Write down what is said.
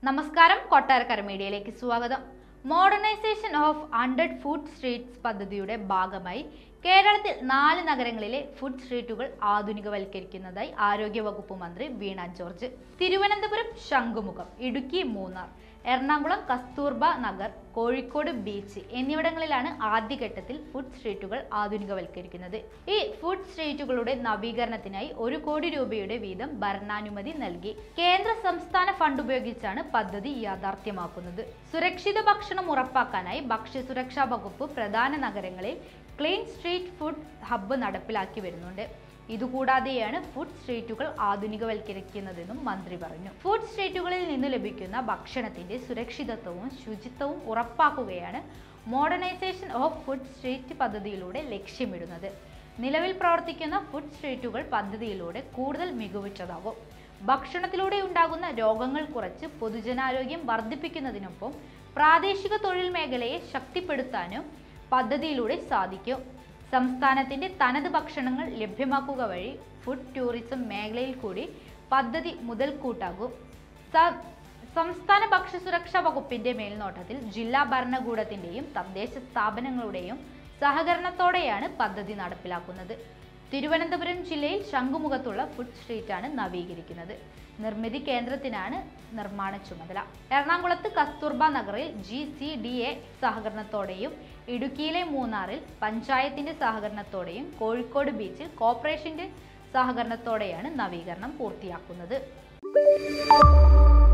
നമസ്കാരം കൊട്ടാരക്കര മീഡിയയിലേക്ക് സ്വാഗതം modernisation of hundred food streets പദ്ധതിയുടെ ഭാഗമായി കേരളത്തിൽ നാല് നഗരങ്ങളിലെ ഫുഡ് സ്ട്രീറ്റുകൾ ആധുനികവൽക്കരിക്കുന്നതായി ആരോഗ്യവകുപ്പ് മന്ത്രി വീണ ജോർജ് തിരുവനന്തപുരം ശംഖുമുഖം ഇടുക്കി മൂന്നാർ എറണാകുളം കസ്തൂർബ നഗർ കോഴിക്കോട് ബീച്ച് എന്നിവിടങ്ങളിലാണ് ആദ്യഘട്ടത്തിൽ ഫുഡ് സ്ട്രീറ്റുകൾ ആധുനികവൽക്കരിക്കുന്നത് ഈ ഫുഡ് സ്ട്രീറ്റുകളുടെ നവീകരണത്തിനായി ഒരു കോടി രൂപയുടെ വീതം ഭരണാനുമതി നൽകി കേന്ദ്ര സംസ്ഥാന ഫണ്ട് ഉപയോഗിച്ചാണ് പദ്ധതി യാഥാർത്ഥ്യമാക്കുന്നത് സുരക്ഷിത ഭക്ഷണം ഉറപ്പാക്കാനായി ഭക്ഷ്യസുരക്ഷാ വകുപ്പ് പ്രധാന നഗരങ്ങളിൽ ക്ലീൻ സ്ട്രീറ്റ് ഫുഡ് ഹബ്ബ് നടപ്പിലാക്കി വരുന്നുണ്ട് ഇതുകൂടാതെയാണ് ഫുഡ് സ്ട്രീറ്റുകൾ ആധുനികവൽക്കരിക്കുന്നതെന്നും മന്ത്രി പറഞ്ഞു ഫുഡ് സ്ട്രീറ്റുകളിൽ നിന്ന് ലഭിക്കുന്ന ഭക്ഷണത്തിന്റെ സുരക്ഷിതത്വവും ശുചിത്വവും ഉറപ്പാക്കുകയാണ് മോഡേണൈസേഷൻ ഓഫ് ഫുഡ് സ്ട്രീറ്റ് പദ്ധതിയിലൂടെ ലക്ഷ്യമിടുന്നത് നിലവിൽ പ്രവർത്തിക്കുന്ന ഫുഡ് സ്ട്രീറ്റുകൾ പദ്ധതിയിലൂടെ കൂടുതൽ മികവുറ്റതാകും ഭക്ഷണത്തിലൂടെ ഉണ്ടാകുന്ന രോഗങ്ങൾ കുറച്ച് പൊതുജനാരോഗ്യം വർദ്ധിപ്പിക്കുന്നതിനൊപ്പം പ്രാദേശിക തൊഴിൽ മേഖലയെ ശക്തിപ്പെടുത്താനും പദ്ധതിയിലൂടെ സാധിക്കും സംസ്ഥാനത്തിന്റെ തനത് ഭക്ഷണങ്ങൾ ലഭ്യമാക്കുക വഴി ഫുഡ് ടൂറിസം മേഖലയിൽ കൂടി പദ്ധതി മുതൽക്കൂട്ടാകും സ- സംസ്ഥാന ഭക്ഷ്യസുരക്ഷാ വകുപ്പിന്റെ മേൽനോട്ടത്തിൽ ജില്ലാ ഭരണകൂടത്തിന്റെയും തദ്ദേശ സ്ഥാപനങ്ങളുടെയും സഹകരണത്തോടെയാണ് പദ്ധതി നടപ്പിലാക്കുന്നത് തിരുവനന്തപുരം ജില്ലയിൽ ശംഖുമുഖത്തുള്ള ഫുഡ് സ്ട്രീറ്റാണ് നവീകരിക്കുന്നത് നിർമ്മിതി കേന്ദ്രത്തിനാണ് നിർമ്മാണ ചുമതല എറണാകുളത്ത് കസ്തൂർബ നഗറിൽ ജി സി ഡി എ സഹകരണത്തോടെയും ഇടുക്കിയിലെ മൂന്നാറിൽ പഞ്ചായത്തിന്റെ സഹകരണത്തോടെയും കോഴിക്കോട് ബീച്ചിൽ കോർപ്പറേഷന്റെ സഹകരണത്തോടെയാണ് നവീകരണം പൂർത്തിയാക്കുന്നത്